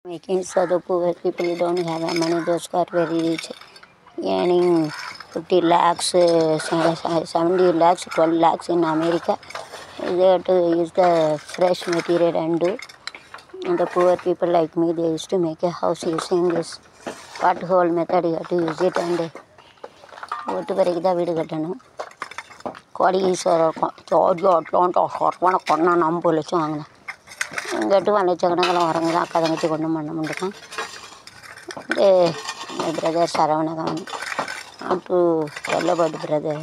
making so the poor people don't have a money those who are very rich earning 50 lakhs uh, se- se- 70 lakhs 12 lakhs in america they have to use the fresh material and do and the poor people like me they used to make a house using this pothole method you have to use it and ஒட்டு வரைக்கும் தான் வீடு கட்டணும் கோடீஸ்வரர் இருக்கும் George Atlanta சர்வன கொண்டா ஐம்பது லட்சம் வாங்கினேன் இங்கிட்டு லட்சக்கணக்கில் வரங்க தான் அக்கா தங்கச்சி கொண்டு பண்ண முடியும் இது மை பிரதர் சரவணகன் அப்பு வெள்ளப்பாட்டு பிரதர்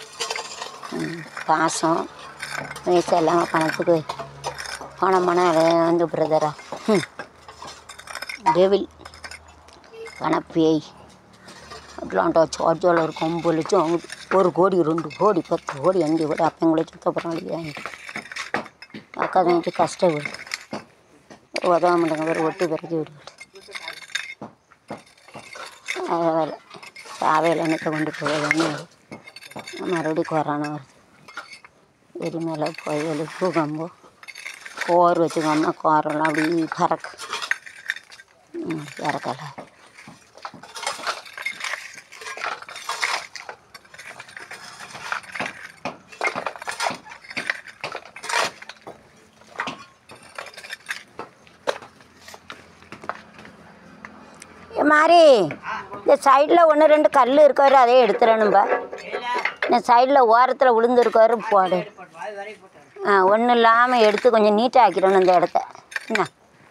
பாசம் வயசு எல்லாம் பணத்துக்கு பணம் பணம் எல்லாம் வந்து பிரதரா டெவில் பணப்பேய் அட்லாண்டா சார்ஜில் இருக்கும் ஐம்பது லட்சம் வாங்குது ஒரு கோடி ரெண்டு கோடி பத்து கோடி அஞ்சு கோடி அப்போ சுத்த போகிறாங்க அக்கா தங்கச்சி கஷ்டப்படு ஒரு உதவ மாட்டாங்க ஒரு ஒட்டு பிறகு விடு வேலை சாவையில் என்னத்தை கொண்டு போகலன்னு மறுபடியும் கொரோனா வருது எரிமலை புயல் பூகம்பம் கோர் வச்சுக்கோம்னா கோரெல்லாம் அப்படி பறக்கு ம் இறக்கலை ஏ மாறி இந்த சைடில் ஒன்று ரெண்டு கல் இருக்காரு அதே எடுத்துடணும்பா இந்த சைடில் ஓரத்தில் விழுந்துருக்காரு போடு ஆ ஒன்றும் இல்லாமல் எடுத்து கொஞ்சம் நீட்டாக ஆக்கிடணும் இந்த இடத்த என்ன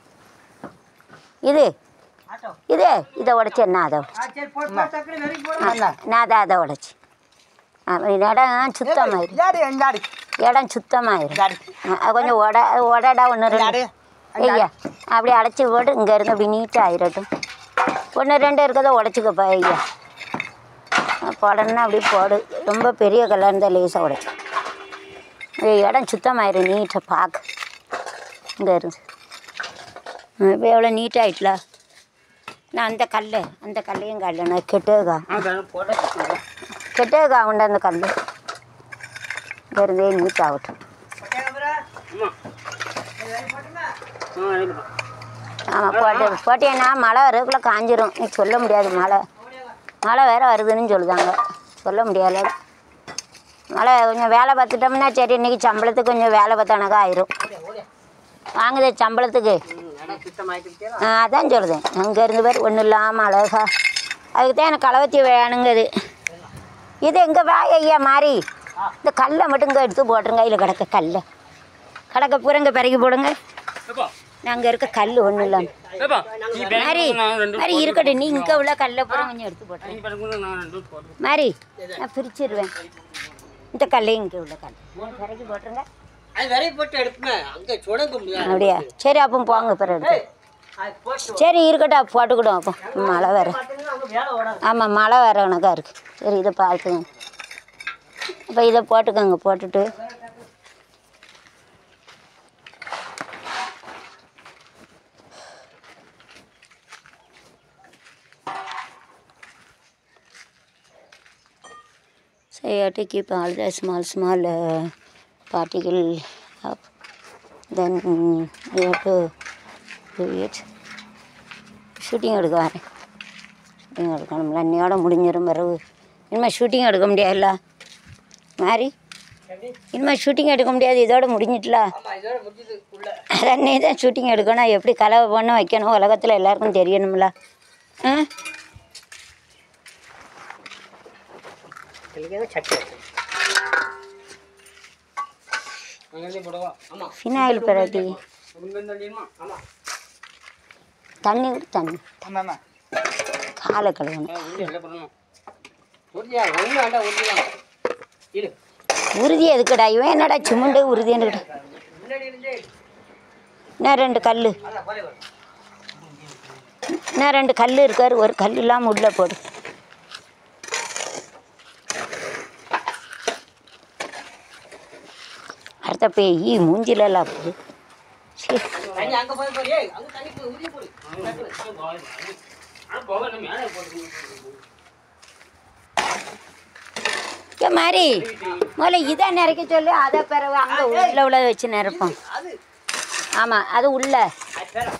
இது இது இதை உடச்சி என்ன அதை உடச்சி நான் அதை அதை உடச்சி இடம் சுத்தமாயிரும் இடம் சுத்தமாயிரும் ஆ, கொஞ்சம் உட உடடா ஒன்று ரெண்டு ஐயா அப்படியே அடைச்சி போட்டு இங்கே இருந்து அப்படி நீட்டாக ஆயிரட்டும் ஒன்று ரெண்டு இருக்கிறத உடச்சிக்கப்பா ஐயா போடணுன்னா அப்படி போடு ரொம்ப பெரிய கல்லாக இருந்தால் லேசாக உடைச்சு இடம் சுத்தமாயிரும் நீட்டாக பார்க்க இங்கே இருந்து இப்போ எவ்வளோ நீட்டாகிட்டல நான் அந்த கல் அந்த கல்லையும் கல்லணும் கெட்டேகா கெட்டேகா உண்டு அந்த கல் இங்கே இருந்தே நீட்டாகட்டும் ஆமாம் போட்டு போட்டேன்னா மழை வரதுக்குள்ளே காஞ்சிரும் நீ சொல்ல முடியாது மழை மழை வேற வருதுன்னு சொல்லுதாங்க சொல்ல முடியாது மழை கொஞ்சம் வேலை பார்த்துட்டோம்னா சரி இன்றைக்கி சம்பளத்துக்கு கொஞ்சம் வேலை பார்த்தானாக்கா ஆயிரும் வாங்குதே சம்பளத்துக்கு ஆ அதான் சொல்லுதேன் அங்கே இருந்து பேர் ஒன்றும் இல்லாமல் அழகா அதுக்கு தான் எனக்கு களவத்தி வேணுங்குது இது எங்கே வா ஐயா மாறி இந்த கல்லை மட்டும் இங்கே எடுத்து போட்டுருங்க இதில் கிடக்க கல்லை கிடக்க பூரா இங்கே பிறக்கி போடுங்க நாங்கள் இருக்க கல் ஒன்றும் இல்லாமல் மாறி மாறி இருக்கட்டும் நீ இங்கே உள்ள கல்லை பூரா கொஞ்சம் எடுத்து போட்டுருங்க மாறி நான் பிரிச்சிருவேன் இந்த கல்லையும் இங்கே உள்ள கல் பிறக்கி போட்டுருங்க அது வரை போட்டு எடுப்பேன் அங்கே சுடங்க முடியாது அப்படியா சரி அப்போ போங்க பிறகு எடுத்து சரி இருக்கட்டும் அப்போ போட்டுக்கிடும் அப்போ மழை வேற அங்கே வேலை ஓடாது ஆமாம் மழை வேற கணக்காக இருக்குது சரி இதை பார்த்துக்கோங்க அப்போ இதை போட்டுக்கோங்க போட்டுட்டு So you have to keep all the small, small uh, particle up. Then you have to do it. Shooting எடுக்க வரேன் ஷூட்டிங் எடுக்கணும்ல இன்னையோட முடிஞ்சிடும் பிறகு இனிமேல் ஷூட்டிங் எடுக்க முடியாதுல்ல மாறி இனிமேல் ஷூட்டிங் எடுக்க முடியாது இதோட முடிஞ்சிட்டல ஆமாம் இதோட முடிஞ்சது உள்ள அதன்னே தான் ஷூட்டிங் எடுக்கணும் எப்படி கலவை பண்ண வைக்கணும் உலகத்தில் எல்லாருக்கும் தெரியணும்ல ஆ எனக்கு சட்டி அங்கேருந்து போடவா ஆமாம் ஃபினாயில் பிரதி இங்கேருந்து தள்ளிடுமா ஆமாம் தண்ணி விடு தண்ணி ஆமாம் ஆமாம் காலை கழுவணும் உருளி எல்லாம் போடணும் உருளியா ஒன்று வேண்டாம் உருளிலாம் இரு உறுதி எதுக்குடா இவன் என்னடா சிமுண்டு உறுதின்னு முன்னாடி இருந்தே இன்னும் ரெண்டு கல் அதான் போலே வரும் இன்னும் ரெண்டு கல் இருக்காரு ஒரு கல் இல்லாமல் உள்ளே போடு அடுத்த பேய் மூஞ்சிலலாம் போகுது சரி தண்ணி அங்கே போய் போய் ஏய் அங்கே தண்ணி போய் உருளி போடு போக நம்ம மேலே போட்டு ஏ மாதிரி முதல்ல இதை நிறைக்க சொல்லு அதை பிறகு அங்கே உள்ள உள்ள வச்சு நிரப்போம் அது ஆமாம் அது உள்ள அது பேரா